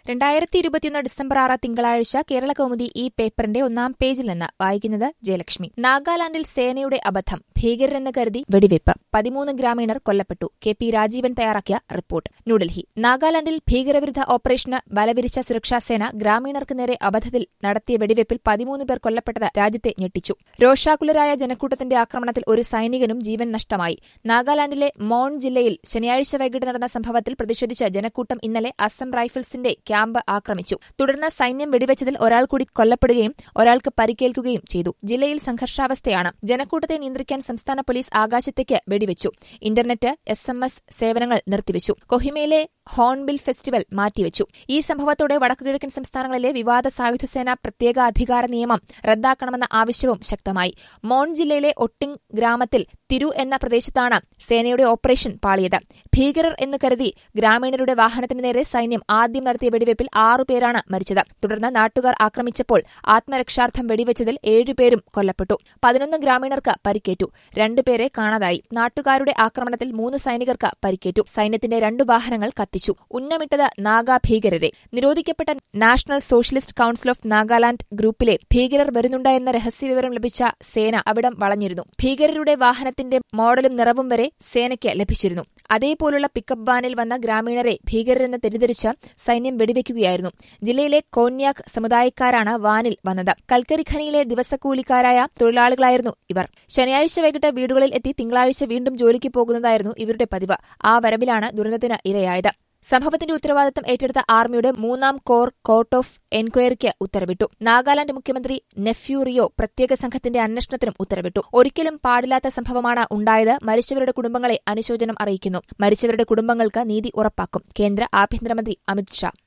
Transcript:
രണ്ടായിരത്തി ഇരുപത്തിയൊന്ന് ഡിസംബർ ആറ് തിങ്കളാഴ്ച കേരള കൗമുദി ഈ പേപ്പറിന്റെ ഒന്നാം പേജിൽ നിന്ന് വായിക്കുന്നത് ജയലക്ഷ്മി നാഗാലാൻഡിൽ സേനയുടെ അബദ്ധം ഭീകരരെന്ന് കരുതി വെടിവയ്പ് പതിമൂന്ന് ഗ്രാമീണർ കൊല്ലപ്പെട്ടു കെ പി രാജീവൻ തയ്യാറാക്കിയ റിപ്പോർട്ട് ന്യൂഡൽഹി നാഗാലാൻഡിൽ ഭീകരവിരുദ്ധ ഓപ്പറേഷന് ബലവിരിച്ച സുരക്ഷാസേന ഗ്രാമീണർക്ക് നേരെ അബദ്ധത്തിൽ നടത്തിയ വെടിവയ്പിൽ പതിമൂന്ന് പേർ കൊല്ലപ്പെട്ടത് രാജ്യത്തെ ഞെട്ടിച്ചു രോഷാകുലരായ ജനക്കൂട്ടത്തിന്റെ ആക്രമണത്തിൽ ഒരു സൈനികനും ജീവൻ നഷ്ടമായി നാഗാലാൻഡിലെ മോൺ ജില്ലയിൽ ശനിയാഴ്ച വൈകിട്ട് നടന്ന സംഭവത്തിൽ പ്രതിഷേധിച്ച് ജനക്കൂട്ടം ഇന്നലെ അസം റൈഫിൾസിന്റെ ക്യാമ്പ് ആക്രമിച്ചു തുടർന്ന് സൈന്യം വെടിവെച്ചതിൽ ഒരാൾ കൂടി കൊല്ലപ്പെടുകയും ഒരാൾക്ക് പരിക്കേൽക്കുകയും ചെയ്തു ജില്ലയിൽ സംഘർഷാവസ്ഥയാണ് ജനക്കൂട്ടത്തെ നിയന്ത്രിക്കാൻ സംസ്ഥാന പോലീസ് ആകാശത്തേക്ക് വെടിവെച്ചു ഇന്റർനെറ്റ് എസ് എം എസ് സേവനങ്ങൾ നിർത്തിവെച്ചു കൊഹിമയിലെ ഹോൺബിൽ ഫെസ്റ്റിവൽ മാറ്റിവെച്ചു ഈ സംഭവത്തോടെ വടക്കുകിഴക്കൻ സംസ്ഥാനങ്ങളിലെ വിവാദ സായുധസേന പ്രത്യേക അധികാര നിയമം റദ്ദാക്കണമെന്ന ആവശ്യവും ശക്തമായി മോൺ ജില്ലയിലെ ഒട്ടിംഗ് ഗ്രാമത്തിൽ തിരു എന്ന പ്രദേശത്താണ് സേനയുടെ ഓപ്പറേഷൻ പാളിയത് ഭീകരർ എന്ന് കരുതി ഗ്രാമീണരുടെ വാഹനത്തിന് നേരെ സൈന്യം ആദ്യം നടത്തിയ വെടിവയ്പിൽ ആറുപേരാണ് മരിച്ചത് തുടർന്ന് നാട്ടുകാർ ആക്രമിച്ചപ്പോൾ ആത്മരക്ഷാർത്ഥം വെടിവെച്ചതിൽ ഏഴുപേരും കൊല്ലപ്പെട്ടു പതിനൊന്ന് ഗ്രാമീണർക്ക് പരിക്കേറ്റു രണ്ടുപേരെ കാണാതായി നാട്ടുകാരുടെ ആക്രമണത്തിൽ മൂന്ന് സൈനികർക്ക് പരിക്കേറ്റു സൈന്യത്തിന്റെ രണ്ടു വാഹനങ്ങൾ കത്തിച്ചു ഉന്നമിട്ടത് നാഗാ ഭീകരരെ നിരോധിക്കപ്പെട്ട national socialist council of Nagaland ഗ്രൂപ്പിലെ ഭീകരർ വരുന്നുണ്ട് എന്ന രഹസ്യവിവരം ലഭിച്ച സേന അവിടം വളഞ്ഞിരുന്നു ഭീകരരുടെ വാഹനത്തിന്റെ മോഡലും നിറവും വരെ സേനയ്ക്ക് ലഭിച്ചിരുന്നു അതേപോലുള്ള പിക്കപ്പ് വാനിൽ വന്ന ഗ്രാമീണരെ ഭീകരരെന്ന് തെറ്റിദ്ധരിച്ച് സൈന്യം വെടിവെക്കുകയായിരുന്നു ജില്ലയിലെ കോന്യാക് സമുദായക്കാരാണ് വാനിൽ വന്നത് കൽക്കരി ഖനിയിലെ ദിവസക്കൂലിക്കാരായ തൊഴിലാളികളായിരുന്നു ഇവർ ശനിയാഴ്ച വൈകിട്ട് വീടുകളിൽ എത്തി തിങ്കളാഴ്ച വീണ്ടും ജോലിക്ക് പോകുന്നതായിരുന്നു ഇവരുടെ പതിവ് ആ വരവിലാണ് ദുരന്തത്തിന് ഇരയായത് സംഭവത്തിന്റെ ഉത്തരവാദിത്തം ഏറ്റെടുത്ത ആർമിയുടെ മൂന്നാം കോർ കോർട്ട് ഓഫ് എൻക്വയറിക്ക് ഉത്തരവിട്ടു നാഗാലാൻഡ് മുഖ്യമന്ത്രി നെഫ്യൂ റിയോ പ്രത്യേക സംഘത്തിന്റെ അന്വേഷണത്തിനും ഉത്തരവിട്ടു ഒരിക്കലും പാടില്ലാത്ത സംഭവമാണ് ഉണ്ടായത് മരിച്ചവരുടെ കുടുംബങ്ങളെ അനുശോചനം അറിയിക്കുന്നു മരിച്ചവരുടെ കുടുംബങ്ങൾക്ക് നീതി ഉറപ്പാക്കും കേന്ദ്ര ആഭ്യന്തരമന്ത്രി അമിത്ഷാ